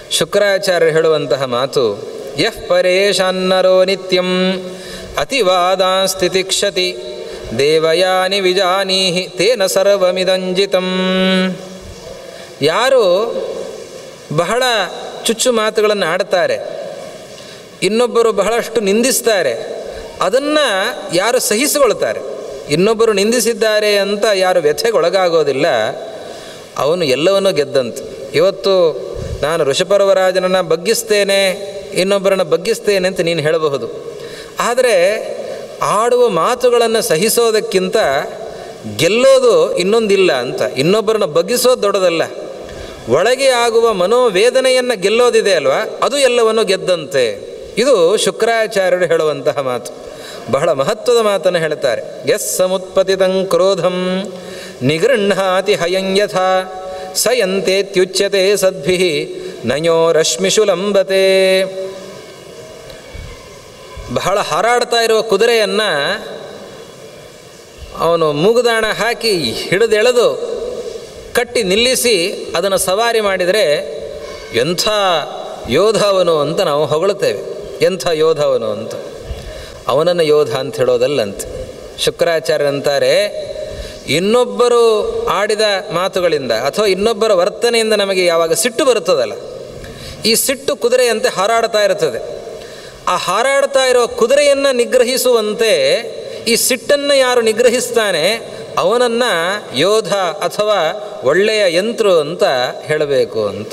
ಶುಕ್ರಾಚಾರ್ಯರು ಹೇಳುವಂತಹ ಮಾತು ಯಃ ಪರೇಶಾನ್ನರೋ ನಿತ್ಯಂ ಅತಿವಾದಾಸ್ತಿತಿಕ್ಷತಿ ದೇವಯಾನಿ ವಿಜಾನೀಹಿ ತೇನ ಸರ್ವಮಿದಂಜಿತಂ ಯಾರು ಬಹಳ ಚುಚ್ಚು ಮಾತುಗಳನ್ನು ಆಡ್ತಾರೆ ಇನ್ನೊಬ್ಬರು ಬಹಳಷ್ಟು ನಿಂದಿಸ್ತಾರೆ ಅದನ್ನು ಯಾರು ಸಹಿಸಿಕೊಳ್ತಾರೆ ಇನ್ನೊಬ್ಬರು ನಿಂದಿಸಿದ್ದಾರೆ ಅಂತ ಯಾರು ವ್ಯಥೆಗೊಳಗಾಗೋದಿಲ್ಲ ಅವನು ಎಲ್ಲವನ್ನೂ ಗೆದ್ದಂತೆ ಇವತ್ತು ನಾನು ಋಷಪರ್ವರಾಜನನ್ನು ಬಗ್ಗಿಸ್ತೇನೆ ಇನ್ನೊಬ್ಬರನ್ನು ಬಗ್ಗಿಸ್ತೇನೆ ಅಂತ ನೀನು ಹೇಳಬಹುದು ಆದರೆ ಆಡುವ ಮಾತುಗಳನ್ನು ಸಹಿಸೋದಕ್ಕಿಂತ ಗೆಲ್ಲೋದು ಇನ್ನೊಂದಿಲ್ಲ ಅಂತ ಇನ್ನೊಬ್ಬರನ್ನು ಬಗ್ಗಿಸೋದು ದೊಡ್ಡದಲ್ಲ ಒಳಗೆ ಆಗುವ ಮನೋವೇದನೆಯನ್ನು ಗೆಲ್ಲೋದಿದೆ ಅಲ್ವಾ ಅದು ಎಲ್ಲವನ್ನು ಗೆದ್ದಂತೆ ಇದು ಶುಕ್ರಾಚಾರ್ಯರು ಹೇಳುವಂತಹ ಮಾತು ಬಹಳ ಮಹತ್ವದ ಮಾತನ್ನು ಹೇಳ್ತಾರೆ ಯಸ್ ಸಮುತ್ಪತಿತಂ ಕ್ರೋಧಂ ನಿಗೃಹ್ಣಾತಿ ಹಯಂ ಯಥಾ ಸಯಂತೇತ್ಯುಚ್ಯತೆ ಸದ್ಭಿ ನಯೋ ರಶ್ಮಿಷು ಲಂಬತೆ ಬಹಳ ಹಾರಾಡ್ತಾ ಇರುವ ಕುದುರೆಯನ್ನು ಅವನು ಮೂಗುದಾಣ ಹಾಕಿ ಹಿಡಿದೆಳೆದು ಕಟ್ಟಿ ನಿಲ್ಲಿಸಿ ಅದನ್ನು ಸವಾರಿ ಮಾಡಿದರೆ ಎಂಥ ಯೋಧ ಅವನು ಅಂತ ನಾವು ಹೊಗಳುತ್ತೇವೆ ಎಂಥ ಯೋಧ ಅವನು ಅಂತ ಅವನನ್ನು ಯೋಧ ಅಂತ ಹೇಳೋದಲ್ಲಂತೆ ಶುಕ್ರಾಚಾರ್ಯರಂತಾರೆ ಇನ್ನೊಬ್ಬರು ಆಡಿದ ಮಾತುಗಳಿಂದ ಅಥವಾ ಇನ್ನೊಬ್ಬರ ವರ್ತನೆಯಿಂದ ನಮಗೆ ಯಾವಾಗ ಸಿಟ್ಟು ಬರುತ್ತದಲ್ಲ ಈ ಸಿಟ್ಟು ಕುದುರೆಯಂತೆ ಹಾರಾಡ್ತಾ ಇರುತ್ತದೆ ಆ ಹಾರಾಡ್ತಾ ಇರೋ ಕುದುರೆಯನ್ನು ನಿಗ್ರಹಿಸುವಂತೆ ಈ ಸಿಟ್ಟನ್ನು ಯಾರು ನಿಗ್ರಹಿಸ್ತಾನೆ ಅವನನ್ನು ಯೋಧ ಅಥವಾ ಒಳ್ಳೆಯ ಯಂತ್ರು ಅಂತ ಹೇಳಬೇಕು ಅಂತ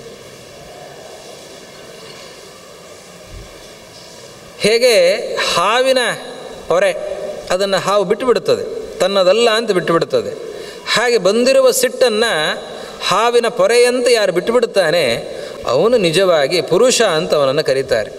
ಹೇಗೆ ಹಾವಿನ ಹೊರೆ ಅದನ್ನು ಹಾವು ಬಿಟ್ಟುಬಿಡುತ್ತದೆ ತನ್ನದಲ್ಲ ಅಂತ ಬಿಟ್ಟುಬಿಡುತ್ತದೆ ಹಾಗೆ ಬಂದಿರುವ ಸಿಟ್ಟನ್ನು ಹಾವಿನ ಪೊರೆಯಂತೆ ಯಾರು ಬಿಟ್ಟುಬಿಡುತ್ತಾನೆ ಅವನು ನಿಜವಾಗಿ ಪುರುಷ ಅಂತ ಅವನನ್ನು ಕರೀತಾರೆ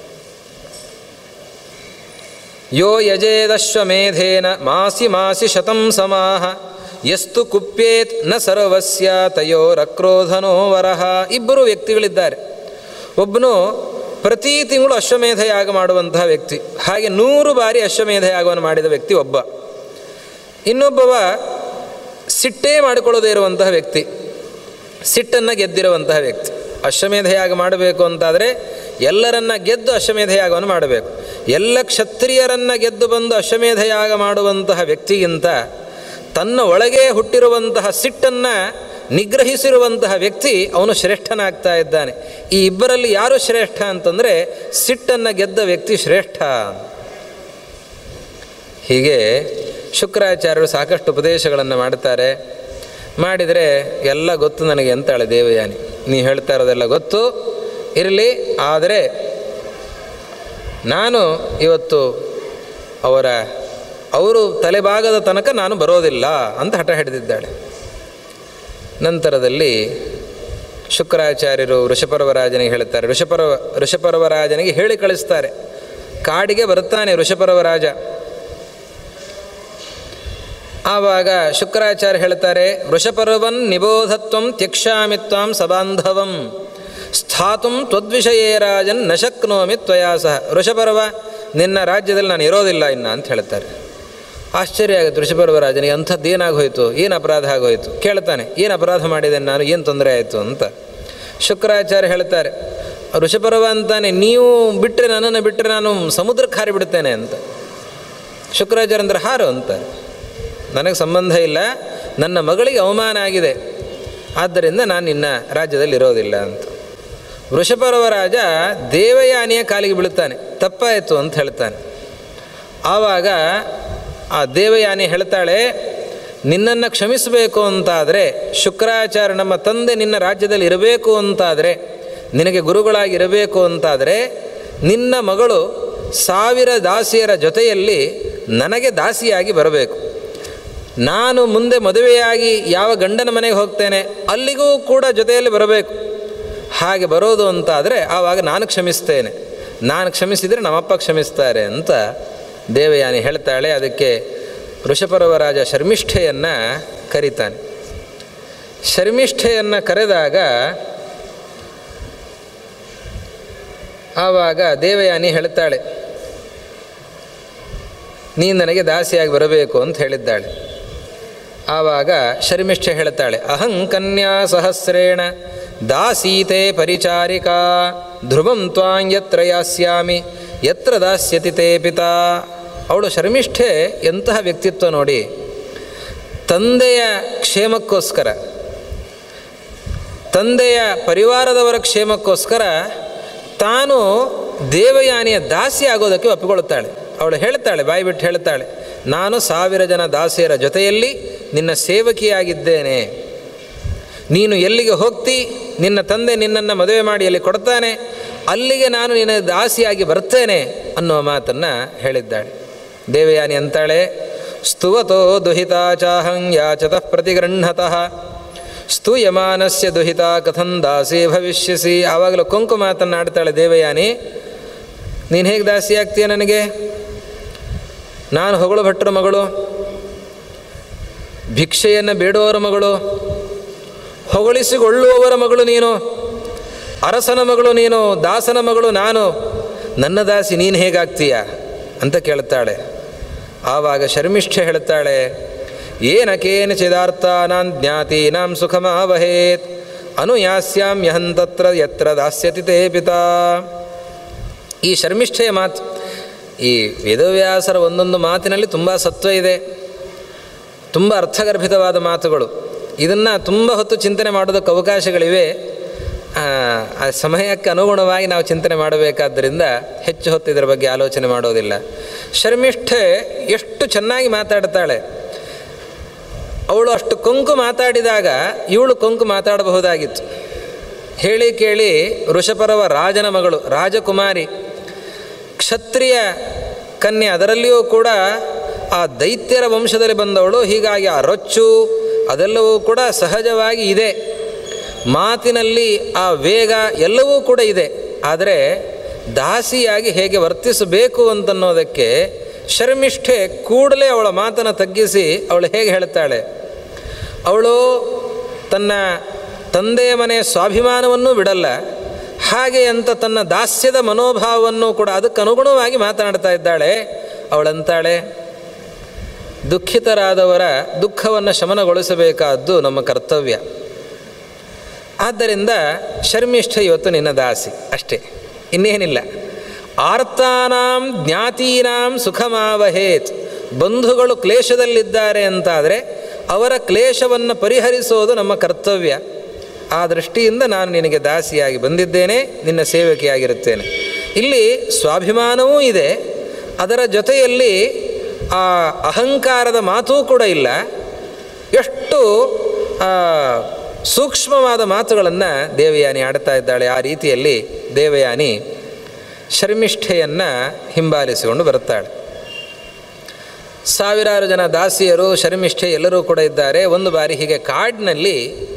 ಯೋ ಯಜೇದಶ್ವಮೇಧೇನ ಮಾಸಿ ಮಾಸಿ ಶತಂ ಸಮಾಹ ಎಸ್ತು ಕುಪ್ಯೇತ್ ನ ಸರ್ವಸ್ಯ ತಯೋರಕ್ರೋಧನೋ ವರಹ ಇಬ್ಬರು ವ್ಯಕ್ತಿಗಳಿದ್ದಾರೆ ಒಬ್ಬನು ಪ್ರತಿ ತಿಂಗಳು ಅಶ್ವಮೇಧ ಯಾಗ ಮಾಡುವಂತಹ ವ್ಯಕ್ತಿ ಹಾಗೆ ನೂರು ಬಾರಿ ಅಶ್ವಮೇಧ ಯಾಗವನ್ನು ಮಾಡಿದ ವ್ಯಕ್ತಿ ಒಬ್ಬ ಇನ್ನೊಬ್ಬವ ಸಿಟ್ಟೇ ಮಾಡಿಕೊಳ್ಳದೇ ಇರುವಂತಹ ವ್ಯಕ್ತಿ ಸಿಟ್ಟನ್ನು ಗೆದ್ದಿರುವಂತಹ ವ್ಯಕ್ತಿ ಅಶ್ವಮೇಧ ಯಾಗ ಮಾಡಬೇಕು ಅಂತಾದರೆ ಎಲ್ಲರನ್ನ ಗೆದ್ದು ಅಶ್ವಮೇಧ ಯಾಗವನ್ನು ಮಾಡಬೇಕು ಎಲ್ಲ ಕ್ಷತ್ರಿಯರನ್ನು ಗೆದ್ದು ಬಂದು ಅಶ್ವಮೇಧ ಯಾಗ ಮಾಡುವಂತಹ ವ್ಯಕ್ತಿಗಿಂತ ತನ್ನ ಒಳಗೆ ಹುಟ್ಟಿರುವಂತಹ ಸಿಟ್ಟನ್ನು ನಿಗ್ರಹಿಸಿರುವಂತಹ ವ್ಯಕ್ತಿ ಅವನು ಶ್ರೇಷ್ಠನಾಗ್ತಾ ಇದ್ದಾನೆ ಈ ಇಬ್ಬರಲ್ಲಿ ಯಾರು ಶ್ರೇಷ್ಠ ಅಂತಂದರೆ ಸಿಟ್ಟನ್ನು ಗೆದ್ದ ವ್ಯಕ್ತಿ ಶ್ರೇಷ್ಠ ಹೀಗೆ ಶುಕ್ರಾಚಾರ್ಯರು ಸಾಕಷ್ಟು ಉಪದೇಶಗಳನ್ನು ಮಾಡ್ತಾರೆ ಮಾಡಿದರೆ ಎಲ್ಲ ಗೊತ್ತು ನನಗೆ ಅಂತಾಳೆ ದೇವಯಾನಿ ನೀ ಹೇಳ್ತಾ ಇರೋದೆಲ್ಲ ಗೊತ್ತು ಇರಲಿ ಆದರೆ ನಾನು ಇವತ್ತು ಅವರ ಅವರು ತಲೆಭಾಗದ ತನಕ ನಾನು ಬರೋದಿಲ್ಲ ಅಂತ ಹಠ ಹಿಡಿದಿದ್ದಾಳೆ ನಂತರದಲ್ಲಿ ಶುಕ್ರಾಚಾರ್ಯರು ಋಷಪರ್ವರಾಜನಿಗೆ ಹೇಳ್ತಾರೆ ಋಷಪರ್ವ ಋಷಪರ್ವರಾಜನಿಗೆ ಹೇಳಿ ಕಳಿಸ್ತಾರೆ ಕಾಡಿಗೆ ಬರುತ್ತಾನೆ ಋಷಪರ್ವರಾಜ ಆವಾಗ ಶುಕ್ರಾಚಾರ್ಯ ಹೇಳ್ತಾರೆ ವೃಷಪರ್ವನ್ ನಿಬೋಧತ್ವಂ ತ್ಯಕ್ಷಾಮಿತ್ವಾಂ ಸಬಾಂಧವಂ ಸ್ಥಾತುಂ ತ್ವದ್ವಿಷಯೇ ರಾಜನ್ ನ ಶಕ್ನೋಮಿ ತ್ವಯಾ ಸಹ ವೃಷಪರ್ವ ನಿನ್ನ ರಾಜ್ಯದಲ್ಲಿ ನಾನು ಇರೋದಿಲ್ಲ ಇನ್ನು ಅಂತ ಹೇಳ್ತಾರೆ ಆಶ್ಚರ್ಯ ಆಗುತ್ತೆ ಋಷಪರ್ವ ರಾಜನಿಗೆ ಅಂಥದ್ದೇನಾಗೋಯ್ತು ಏನು ಅಪರಾಧ ಆಗೋಯ್ತು ಕೇಳ್ತಾನೆ ಏನು ಅಪರಾಧ ಮಾಡಿದೆ ನಾನು ಏನು ತೊಂದರೆ ಆಯಿತು ಅಂತ ಶುಕ್ರಾಚಾರ್ಯ ಹೇಳ್ತಾರೆ ಋಷಪರ್ವ ಅಂತಾನೆ ನೀವು ಬಿಟ್ಟರೆ ನನ್ನನ್ನು ಬಿಟ್ಟರೆ ನಾನು ಸಮುದ್ರಕ್ಕೆ ಹಾರಿಬಿಡ್ತೇನೆ ಅಂತ ಶುಕ್ರಾಚಾರ್ಯ ಅಂದ್ರೆ ಹಾರು ಅಂತಾರೆ ನನಗೆ ಸಂಬಂಧ ಇಲ್ಲ ನನ್ನ ಮಗಳಿಗೆ ಅವಮಾನ ಆಗಿದೆ ಆದ್ದರಿಂದ ನಾನು ನಿನ್ನ ರಾಜ್ಯದಲ್ಲಿ ಇರೋದಿಲ್ಲ ಅಂತ ವೃಷಪರ್ವ ರಾಜ ದೇವಯಾನಿಯ ಕಾಲಿಗೆ ಬೀಳುತ್ತಾನೆ ತಪ್ಪಾಯಿತು ಅಂತ ಹೇಳ್ತಾನೆ ಆವಾಗ ಆ ದೇವಯಾನಿ ಹೇಳ್ತಾಳೆ ನಿನ್ನನ್ನು ಕ್ಷಮಿಸಬೇಕು ಅಂತಾದರೆ ಶುಕ್ರಾಚಾರ್ಯ ನಮ್ಮ ತಂದೆ ನಿನ್ನ ರಾಜ್ಯದಲ್ಲಿ ಇರಬೇಕು ಅಂತಾದರೆ ನಿನಗೆ ಗುರುಗಳಾಗಿ ಇರಬೇಕು ಅಂತಾದರೆ ನಿನ್ನ ಮಗಳು ಸಾವಿರ ದಾಸಿಯರ ಜೊತೆಯಲ್ಲಿ ನನಗೆ ದಾಸಿಯಾಗಿ ಬರಬೇಕು ನಾನು ಮುಂದೆ ಮದುವೆಯಾಗಿ ಯಾವ ಗಂಡನ ಮನೆಗೆ ಹೋಗ್ತೇನೆ ಅಲ್ಲಿಗೂ ಕೂಡ ಜೊತೆಯಲ್ಲಿ ಬರಬೇಕು ಹಾಗೆ ಬರೋದು ಅಂತಾದರೆ ಆವಾಗ ನಾನು ಕ್ಷಮಿಸ್ತೇನೆ ನಾನು ಕ್ಷಮಿಸಿದರೆ ನಮ್ಮಪ್ಪ ಕ್ಷಮಿಸ್ತಾರೆ ಅಂತ ದೇವಯಾನಿ ಹೇಳ್ತಾಳೆ ಅದಕ್ಕೆ ವೃಷಪರ್ವರಾಜ ಶರ್ಮಿಷ್ಠೆಯನ್ನು ಕರೀತಾನೆ ಶರ್ಮಿಷ್ಠೆಯನ್ನು ಕರೆದಾಗ ಆವಾಗ ದೇವಯಾನಿ ಹೇಳ್ತಾಳೆ ನೀನು ನನಗೆ ದಾಸಿಯಾಗಿ ಬರಬೇಕು ಅಂತ ಹೇಳಿದ್ದಾಳೆ ಆವಾಗ ಶರ್ಮಿಷ್ಠೆ ಹೇಳ್ತಾಳೆ ಅಹಂ ಕನ್ಯಾ ಸಹಸ್ರೇಣ ದಾಸೀತೆ ಪರಿಚಾರಿಕಾ ಧ್ರುವಂ ತ್ವಾಂ ಯತ್ರ ಯಾಸ್ಯಾಮಿ ಯತ್ರ ದಾಸ್ಯತಿ ತೇ ಪಿತಾ ಅವಳು ಶರ್ಮಿಷ್ಠೆ ಎಂತಹ ವ್ಯಕ್ತಿತ್ವ ನೋಡಿ ತಂದೆಯ ಕ್ಷೇಮಕ್ಕೋಸ್ಕರ ತಂದೆಯ ಪರಿವಾರದವರ ಕ್ಷೇಮಕ್ಕೋಸ್ಕರ ತಾನು ದೇವಯಾನಿಯ ದಾಸಿ ಆಗೋದಕ್ಕೆ ಒಪ್ಪಿಕೊಳ್ಳುತ್ತಾಳೆ ಅವಳು ಹೇಳ್ತಾಳೆ ಬಾಯಿ ಬಿಟ್ಟು ಹೇಳ್ತಾಳೆ ನಾನು ಸಾವಿರ ಜನ ದಾಸಿಯರ ಜೊತೆಯಲ್ಲಿ ನಿನ್ನ ಸೇವಕಿಯಾಗಿದ್ದೇನೆ ನೀನು ಎಲ್ಲಿಗೆ ಹೋಗ್ತಿ ನಿನ್ನ ತಂದೆ ನಿನ್ನನ್ನು ಮದುವೆ ಮಾಡಿ ಅಲ್ಲಿ ಕೊಡ್ತಾನೆ ಅಲ್ಲಿಗೆ ನಾನು ನಿನ್ನ ದಾಸಿಯಾಗಿ ಬರ್ತೇನೆ ಅನ್ನುವ ಮಾತನ್ನು ಹೇಳಿದ್ದಾಳೆ ದೇವಯಾನಿ ಅಂತಾಳೆ ಸ್ತುವತೋ ದುಹಿತಾ ಚಾಹಂ ಯಾಚತಃ ಪ್ರತಿಗೃಹತಃ ಸ್ತೂಯಮಾನಸ್ಯ ದುಹಿತ ಕಥಂ ದಾಸಿ ಭವಿಷ್ಯಸಿ ಆವಾಗಲೂ ಕೊಂಕು ಮಾತನ್ನಾಡ್ತಾಳೆ ದೇವಯಾನಿ ನೀನು ಹೇಗೆ ದಾಸಿ ಆಗ್ತೀಯ ನನಗೆ ನಾನು ಹೊಗಳು ಭಟ್ರ ಮಗಳು ಭಿಕ್ಷೆಯನ್ನು ಬೇಡುವವರ ಮಗಳು ಹೊಗಳಿಸಿಕೊಳ್ಳುವವರ ಮಗಳು ನೀನು ಅರಸನ ಮಗಳು ನೀನು ದಾಸನ ಮಗಳು ನಾನು ನನ್ನ ದಾಸಿ ನೀನು ಹೇಗಾಗ್ತೀಯ ಅಂತ ಕೇಳ್ತಾಳೆ ಆವಾಗ ಶರ್ಮಿಷ್ಠೆ ಹೇಳ್ತಾಳೆ ಏನ ಕೇನಚಿದಾರ್ಥಾನಾಂ ಜ್ಞಾತೀನಾಂ ಸುಖಮಾವಹೇತ್ ಅನುಯಾಸ್ಯಾಮ್ಯಹಂ ತತ್ರ ಯತ್ರ ದಾಸ್ಯತಿ ತೇ ಪಿತಾ ಈ ಶರ್ಮಿಷ್ಠೆಯ ಮಾತು ಈ ವೇದವ್ಯಾಸರ ಒಂದೊಂದು ಮಾತಿನಲ್ಲಿ ತುಂಬ ಸತ್ವ ಇದೆ ತುಂಬ ಅರ್ಥಗರ್ಭಿತವಾದ ಮಾತುಗಳು ಇದನ್ನು ತುಂಬ ಹೊತ್ತು ಚಿಂತನೆ ಮಾಡೋದಕ್ಕೆ ಅವಕಾಶಗಳಿವೆ ಆ, ಆ ಸಮಯಕ್ಕೆ ಅನುಗುಣವಾಗಿ ನಾವು ಚಿಂತನೆ ಮಾಡಬೇಕಾದ್ದರಿಂದ ಹೆಚ್ಚು ಹೊತ್ತು ಇದರ ಬಗ್ಗೆ ಆಲೋಚನೆ ಮಾಡೋದಿಲ್ಲ ಶರ್ಮಿಷ್ಠೆ ಎಷ್ಟು ಚೆನ್ನಾಗಿ ಮಾತಾಡ್ತಾಳೆ ಅವಳು ಅಷ್ಟು ಕೊಂಕು ಮಾತಾಡಿದಾಗ ಇವಳು ಕೊಂಕು ಮಾತಾಡಬಹುದಾಗಿತ್ತು ಹೇಳಿ ಕೇಳಿ ಋಷಪರವ ರಾಜನ ಮಗಳು ರಾಜಕುಮಾರಿ ಕ್ಷತ್ರಿಯ ಕನ್ಯೆ ಅದರಲ್ಲಿಯೂ ಕೂಡ ಆ ದೈತ್ಯರ ವಂಶದಲ್ಲಿ ಬಂದವಳು ಹೀಗಾಗಿ ಆ ರೊಚ್ಚು ಅದೆಲ್ಲವೂ ಕೂಡ ಸಹಜವಾಗಿ ಇದೆ ಮಾತಿನಲ್ಲಿ ಆ ವೇಗ ಎಲ್ಲವೂ ಕೂಡ ಇದೆ ಆದರೆ ದಾಸಿಯಾಗಿ ಹೇಗೆ ವರ್ತಿಸಬೇಕು ಅಂತನ್ನೋದಕ್ಕೆ ಶರ್ಮಿಷ್ಠೆ ಕೂಡಲೇ ಅವಳ ಮಾತನ್ನು ತಗ್ಗಿಸಿ ಅವಳು ಹೇಗೆ ಹೇಳ್ತಾಳೆ ಅವಳು ತನ್ನ ತಂದೆಯ ಮನೆಯ ಸ್ವಾಭಿಮಾನವನ್ನೂ ಬಿಡಲ್ಲ ಹಾಗೆ ಅಂತ ತನ್ನ ದಾಸ್ಯದ ಮನೋಭಾವವನ್ನು ಕೂಡ ಅದಕ್ಕೆ ಅನುಗುಣವಾಗಿ ಮಾತನಾಡ್ತಾ ಇದ್ದಾಳೆ ಅವಳಂತಾಳೆ ದುಃಖಿತರಾದವರ ದುಃಖವನ್ನು ಶಮನಗೊಳಿಸಬೇಕಾದ್ದು ನಮ್ಮ ಕರ್ತವ್ಯ ಆದ್ದರಿಂದ ಶರ್ಮಿಷ್ಠ ಇವತ್ತು ನಿನ್ನ ದಾಸಿ ಅಷ್ಟೇ ಇನ್ನೇನಿಲ್ಲ ಆರ್ತಾನಾಂ ಜ್ಞಾತೀನಾಂ ಸುಖಮಾವಹೇತ್ ಬಂಧುಗಳು ಕ್ಲೇಶದಲ್ಲಿದ್ದಾರೆ ಅಂತಾದರೆ ಅವರ ಕ್ಲೇಶವನ್ನು ಪರಿಹರಿಸೋದು ನಮ್ಮ ಕರ್ತವ್ಯ ಆ ದೃಷ್ಟಿಯಿಂದ ನಾನು ನಿನಗೆ ದಾಸಿಯಾಗಿ ಬಂದಿದ್ದೇನೆ ನಿನ್ನ ಸೇವಕಿಯಾಗಿರುತ್ತೇನೆ ಇಲ್ಲಿ ಸ್ವಾಭಿಮಾನವೂ ಇದೆ ಅದರ ಜೊತೆಯಲ್ಲಿ ಆ ಅಹಂಕಾರದ ಮಾತೂ ಕೂಡ ಇಲ್ಲ ಎಷ್ಟು ಆ, ಸೂಕ್ಷ್ಮವಾದ ಮಾತುಗಳನ್ನು ದೇವಯಾನಿ ಆಡ್ತಾ ಇದ್ದಾಳೆ ಆ ರೀತಿಯಲ್ಲಿ ದೇವಯಾನಿ ಶರ್ಮಿಷ್ಠೆಯನ್ನು ಹಿಂಬಾಲಿಸಿಕೊಂಡು ಬರುತ್ತಾಳೆ ಸಾವಿರಾರು ಜನ ದಾಸಿಯರು ಶರ್ಮಿಷ್ಠೆ ಎಲ್ಲರೂ ಕೂಡ ಇದ್ದಾರೆ ಒಂದು ಬಾರಿ ಹೀಗೆ ಕಾಡಿನಲ್ಲಿ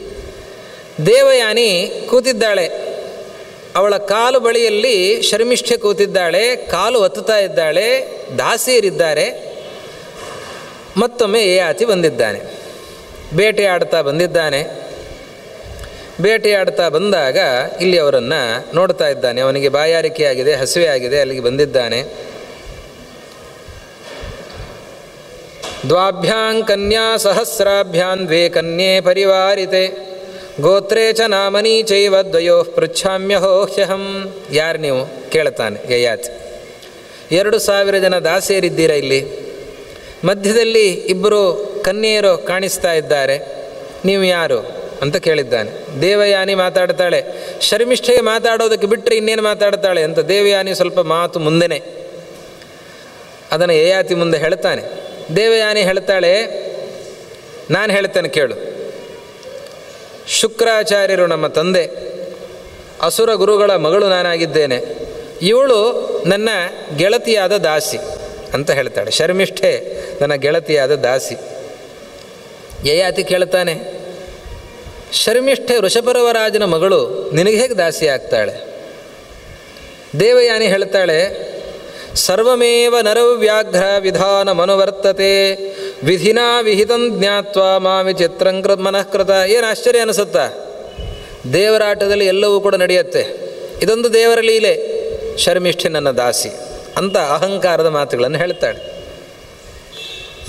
ದೇವಯಾನಿ ಕೂತಿದ್ದಾಳೆ ಅವಳ ಕಾಲು ಬಳಿಯಲ್ಲಿ ಶರ್ಮಿಷ್ಠೆ ಕೂತಿದ್ದಾಳೆ ಕಾಲು ಒತ್ತುತ್ತಾ ಇದ್ದಾಳೆ ದಾಸಿಯರಿದ್ದಾರೆ ಮತ್ತೊಮ್ಮೆ ಏಯಾತಿ ಬಂದಿದ್ದಾನೆ ಬೇಟೆಯಾಡ್ತಾ ಬಂದಿದ್ದಾನೆ ಬೇಟೆಯಾಡ್ತಾ ಬಂದಾಗ ಇಲ್ಲಿ ಅವರನ್ನು ನೋಡ್ತಾ ಇದ್ದಾನೆ ಅವನಿಗೆ ಬಾಯಾರಿಕೆ ಆಗಿದೆ ಹಸಿವೆ ಆಗಿದೆ ಅಲ್ಲಿಗೆ ಬಂದಿದ್ದಾನೆ ದ್ವಾಭ್ಯಾಂ ಕನ್ಯಾ ಸಹಸ್ರಾಭ್ಯಾಂ ದ್ವೇ ಕನ್ಯೆ ಪರಿವಾರಿತೆ ಗೋತ್ರೇ ಚ ನಾಮನಿ ಚೈವ ದ್ವಯೋ ಪೃಚ್ಛಾಮ್ಯಹೋ ಹ್ಯಹಂ ಯಾರು ನೀವು ಕೇಳ್ತಾನೆ ಯಯಾತಿ ಎರಡು ಸಾವಿರ ಜನ ದಾಸಿಯರಿದ್ದೀರಾ ಇಲ್ಲಿ ಮಧ್ಯದಲ್ಲಿ ಇಬ್ಬರು ಕನ್ಯೆಯರು ಕಾಣಿಸ್ತಾ ಇದ್ದಾರೆ ನೀವು ಯಾರು ಅಂತ ಕೇಳಿದ್ದಾನೆ ದೇವಯಾನಿ ಮಾತಾಡ್ತಾಳೆ ಶರ್ಮಿಷ್ಠೆಗೆ ಮಾತಾಡೋದಕ್ಕೆ ಬಿಟ್ಟರೆ ಇನ್ನೇನು ಮಾತಾಡ್ತಾಳೆ ಅಂತ ದೇವಯಾನಿ ಸ್ವಲ್ಪ ಮಾತು ಮುಂದೆನೆ ಅದನ್ನು ಯಯಾತಿ ಮುಂದೆ ಹೇಳ್ತಾನೆ ದೇವಯಾನಿ ಹೇಳ್ತಾಳೆ ನಾನು ಹೇಳ್ತೇನೆ ಕೇಳು ಶುಕ್ರಾಚಾರ್ಯರು ನಮ್ಮ ತಂದೆ ಅಸುರ ಗುರುಗಳ ಮಗಳು ನಾನಾಗಿದ್ದೇನೆ ಇವಳು ನನ್ನ ಗೆಳತಿಯಾದ ದಾಸಿ ಅಂತ ಹೇಳ್ತಾಳೆ ಶರ್ಮಿಷ್ಠೆ ನನ್ನ ಗೆಳತಿಯಾದ ದಾಸಿ ಯಯಾತಿ ಕೇಳ್ತಾನೆ ಶರ್ಮಿಷ್ಠೆ ವೃಷಪರವರಾಜನ ಮಗಳು ನಿನಗೆ ಹೇಗೆ ದಾಸಿ ಆಗ್ತಾಳೆ ದೇವಯಾನಿ ಹೇಳ್ತಾಳೆ ಸರ್ವಮೇವ ನರವ್ಯಾಘ್ರ ವಿಧಾನ ಮನುವರ್ತತೆ ವಿಧಿನಾ ವಿಹಿತಂ ಜ್ಞಾತ್ವ ಮಾಮಿ ಚಿತ್ರಂಕೃತ ಮನಃಕೃತ ಏನು ಆಶ್ಚರ್ಯ ಅನಿಸುತ್ತಾ ದೇವರಾಟದಲ್ಲಿ ಎಲ್ಲವೂ ಕೂಡ ನಡೆಯುತ್ತೆ ಇದೊಂದು ದೇವರ ಲೀಲೆ ಶರ್ಮಿಷ್ಠೆ ನನ್ನ ದಾಸಿ ಅಂತ ಅಹಂಕಾರದ ಮಾತುಗಳನ್ನು ಹೇಳ್ತಾಳೆ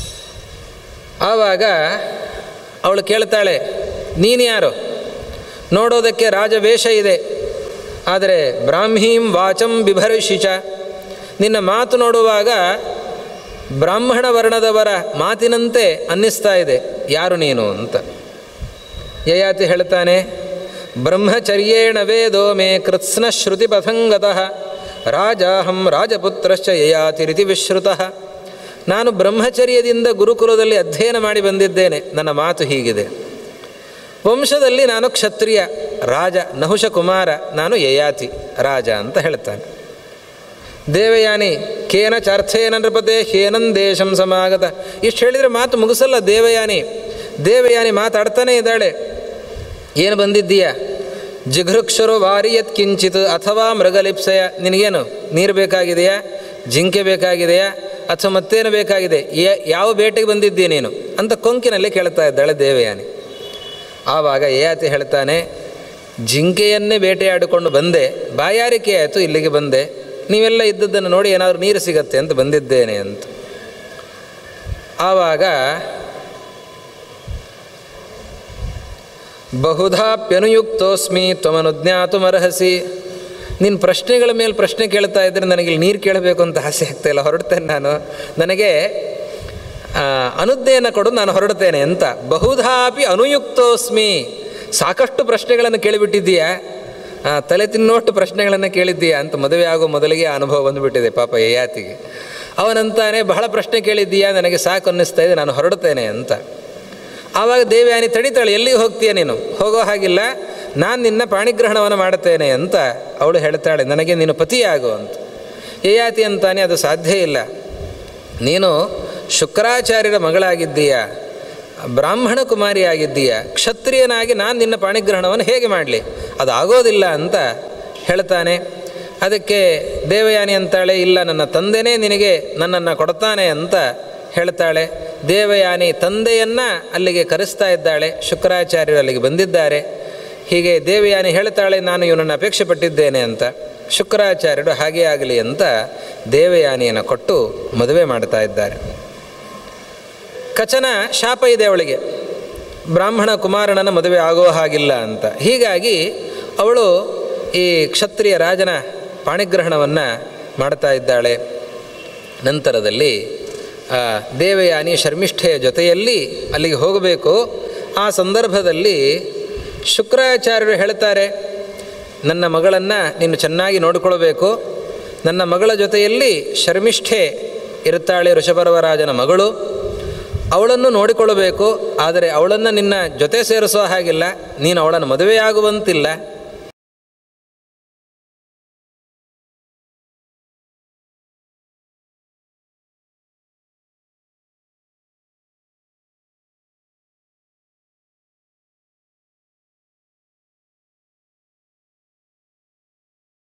ಆವಾಗ ಅವಳು ಕೇಳ್ತಾಳೆ ನೀನು ಯಾರು ನೋಡೋದಕ್ಕೆ ರಾಜವೇಷ ಇದೆ ಆದರೆ ಬ್ರಾಹ್ಮೀಂ ವಾಚಂ ಬಿಭರ್ಷಿಚ ನಿನ್ನ ಮಾತು ನೋಡುವಾಗ ಬ್ರಾಹ್ಮಣ ವರ್ಣದವರ ಮಾತಿನಂತೆ ಅನ್ನಿಸ್ತಾ ಇದೆ ಯಾರು ನೀನು ಅಂತ ಯಯಾತಿ ಹೇಳ್ತಾನೆ ಬ್ರಹ್ಮಚರ್ಯೇಣ ವೇದೋ ಮೇ ಕೃತ್ಸ್ನ ಶ್ರುತಿ ಪಥಂಗತಃ ರಾಜಾಹಂ ರಾಜಪುತ್ರಶ್ಚ ಯಯಾತಿರಿತಿ ವಿಶ್ರುತಃ ನಾನು ಬ್ರಹ್ಮಚರ್ಯದಿಂದ ಗುರುಕುಲದಲ್ಲಿ ಅಧ್ಯಯನ ಮಾಡಿ ಬಂದಿದ್ದೇನೆ ನನ್ನ ಮಾತು ಹೀಗಿದೆ ವಂಶದಲ್ಲಿ ನಾನು ಕ್ಷತ್ರಿಯ ರಾಜ ನಹುಷ ಕುಮಾರ ನಾನು ಯಯಾತಿ ರಾಜ ಅಂತ ಹೇಳ್ತಾನೆ ದೇವಯಾನಿ ಕೇನ ಚಾರ್ಥೇನ ನೃಪತೆ ಹೇನನ್ ದೇಶಂ ಸಮಾಗತ ಇಷ್ಟು ಹೇಳಿದರೆ ಮಾತು ಮುಗಿಸಲ್ಲ ದೇವಯಾನಿ ದೇವಯಾನಿ ಮಾತಾಡ್ತಾನೇ ಇದ್ದಾಳೆ ಏನು ಬಂದಿದ್ದೀಯ ಜಿಘೃಕ್ಷರು ವಾರಿಯತ್ ಕಿಂಚಿತ್ ಅಥವಾ ಮೃಗಲಿಪ್ಸಯ ನಿನಗೇನು ನೀರು ಬೇಕಾಗಿದೆಯಾ ಜಿಂಕೆ ಬೇಕಾಗಿದೆಯಾ ಅಥವಾ ಮತ್ತೇನು ಬೇಕಾಗಿದೆ ಯ- ಯಾವ ಬೇಟೆಗೆ ಬಂದಿದ್ದೀಯ ನೀನು ಅಂತ ಕೊಂಕಿನಲ್ಲಿ ಕೇಳ್ತಾ ಇದ್ದಾಳೆ ದೇವಯಾನಿ ಆವಾಗ ಯಯಾತಿ ಹೇಳ್ತಾನೆ ಜಿಂಕೆಯನ್ನೇ ಬೇಟೆಯಾಡಿಕೊಂಡು ಬಂದೆ ಬಾಯಾರಿಕೆ ಆಯಿತು ಇಲ್ಲಿಗೆ ಬಂದೆ ನೀವೆಲ್ಲ ಇದ್ದದ್ದನ್ನು ನೋಡಿ ಏನಾದರೂ ನೀರು ಸಿಗತ್ತೆ ಅಂತ ಬಂದಿದ್ದೇನೆ ಅಂತ ಆವಾಗ ಬಹುಧಾಪ್ಯನುಯುಕ್ತೋಸ್ಮಿ ತ್ವಮನುಜ್ಞಾತುಮರ್ಹಸಿ ನಿನ್ನ ಪ್ರಶ್ನೆಗಳ ಮೇಲೆ ಪ್ರಶ್ನೆ ಕೇಳ್ತಾ ಇದ್ದರೆ ನನಗೆ ಇಲ್ಲಿ ನೀರು ಕೇಳಬೇಕು ಅಂತ ಆಸೆ ಆಗ್ತಾ ಇಲ್ಲ ಹೊರಡ್ತೇನೆ ನಾನು ನನಗೆ ಆ, ಅನುಜ್ಞೆಯನ್ನು ಕೊಡು ನಾನು ಹೊರಡ್ತೇನೆ ಅಂತ ಬಹುಧಾಪಿ ಅನುಯುಕ್ತೋಸ್ಮಿ ಸಾಕಷ್ಟು ಪ್ರಶ್ನೆಗಳನ್ನು ಕೇಳಿಬಿಟ್ಟಿದ್ದೀಯಾ ಆ, ತಲೆ ತಿನ್ನೋಷ್ಟು ಪ್ರಶ್ನೆಗಳನ್ನು ಕೇಳಿದ್ದೀಯಾ ಅಂತ ಮದುವೆ ಆಗೋ ಮೊದಲಿಗೆ ಆ ಅನುಭವ ಬಂದುಬಿಟ್ಟಿದೆ ಪಾಪ ಯಯಾತಿಗೆ ಅವನಂತಾನೆ ಬಹಳ ಪ್ರಶ್ನೆ ಕೇಳಿದ್ದೀಯಾ ನನಗೆ ಸಾಕು ಅನ್ನಿಸ್ತಾ ಇದೆ ನಾನು ಹೊರಡ್ತೇನೆ ಅಂತ ಆವಾಗ ದೇವಯಾನಿ ತಡಿತಾಳೆ ಎಲ್ಲಿಗೆ ಹೋಗ್ತೀಯ ನೀನು ಹೋಗೋ ಹಾಗಿಲ್ಲ ನಾನು ನಿನ್ನ ಪಾಣಿಗ್ರಹಣವನ್ನು ಮಾಡುತ್ತೇನೆ ಅಂತ ಅವಳು ಹೇಳ್ತಾಳೆ ನನಗೆ ನೀನು ಪತಿಯಾಗು ಅಂತ ಯಯಾತಿ ಅಂತಾನೆ ಅದು ಸಾಧ್ಯ ಇಲ್ಲ ನೀನು ಶುಕ್ರಾಚಾರ್ಯರ ಮಗಳಾಗಿದ್ದೀಯ ಬ್ರಾಹ್ಮಣ ಕುಮಾರಿಯಾಗಿದ್ದೀಯ ಕ್ಷತ್ರಿಯನಾಗಿ ನಾನು ನಿನ್ನ ಪಾಣಿಗ್ರಹಣವನ್ನು ಹೇಗೆ ಮಾಡಲಿ ಅದು ಆಗೋದಿಲ್ಲ ಅಂತ ಹೇಳ್ತಾನೆ ಅದಕ್ಕೆ ದೇವಯಾನಿ ಅಂತಾಳೆ ಇಲ್ಲ ನನ್ನ ತಂದೆನೇ ನಿನಗೆ ನನ್ನನ್ನು ಕೊಡ್ತಾನೆ ಅಂತ ಹೇಳ್ತಾಳೆ ದೇವಯಾನಿ ತಂದೆಯನ್ನು ಅಲ್ಲಿಗೆ ಕರೆಸ್ತಾ ಇದ್ದಾಳೆ ಶುಕ್ರಾಚಾರ್ಯರು ಅಲ್ಲಿಗೆ ಬಂದಿದ್ದಾರೆ ಹೀಗೆ ದೇವಯಾನಿ ಹೇಳ್ತಾಳೆ ನಾನು ಇವನನ್ನು ಅಪೇಕ್ಷೆ ಪಟ್ಟಿದ್ದೇನೆ ಅಂತ ಶುಕ್ರಾಚಾರ್ಯರು ಹಾಗೆ ಆಗಲಿ ಅಂತ ದೇವಯಾನಿಯನ್ನು ಕೊಟ್ಟು ಮದುವೆ ಮಾಡ್ತಾ ಇದ್ದಾರೆ ಕಚನ ಶಾಪ ಇದೆ ಅವಳಿಗೆ ಬ್ರಾಹ್ಮಣ ಕುಮಾರನನ್ನು ಮದುವೆ ಆಗೋ ಹಾಗಿಲ್ಲ ಅಂತ ಹೀಗಾಗಿ ಅವಳು ಈ ಕ್ಷತ್ರಿಯ ರಾಜನ ಪಾಣಿಗ್ರಹಣವನ್ನು ಮಾಡ್ತಾ ಇದ್ದಾಳೆ ನಂತರದಲ್ಲಿ ಆ, ದೇವಯಾನಿ ಶರ್ಮಿಷ್ಠೆಯ ಜೊತೆಯಲ್ಲಿ ಅಲ್ಲಿಗೆ ಹೋಗಬೇಕು ಆ ಸಂದರ್ಭದಲ್ಲಿ ಶುಕ್ರಾಚಾರ್ಯರು ಹೇಳ್ತಾರೆ ನನ್ನ ಮಗಳನ್ನು ನೀನು ಚೆನ್ನಾಗಿ ನೋಡಿಕೊಳ್ಬೇಕು ನನ್ನ ಮಗಳ ಜೊತೆಯಲ್ಲಿ ಶರ್ಮಿಷ್ಠೆ ಇರುತ್ತಾಳೆ ಋಷಭರ್ವರಾಜನ ಮಗಳು ಅವಳನ್ನು ನೋಡಿಕೊಳ್ಳಬೇಕು ಆದರೆ ಅವಳನ್ನು ನಿನ್ನ ಜೊತೆ ಸೇರಿಸೋ ಹಾಗಿಲ್ಲ ನೀನು ಅವಳನ್ನು ಮದುವೆಯಾಗುವಂತಿಲ್ಲ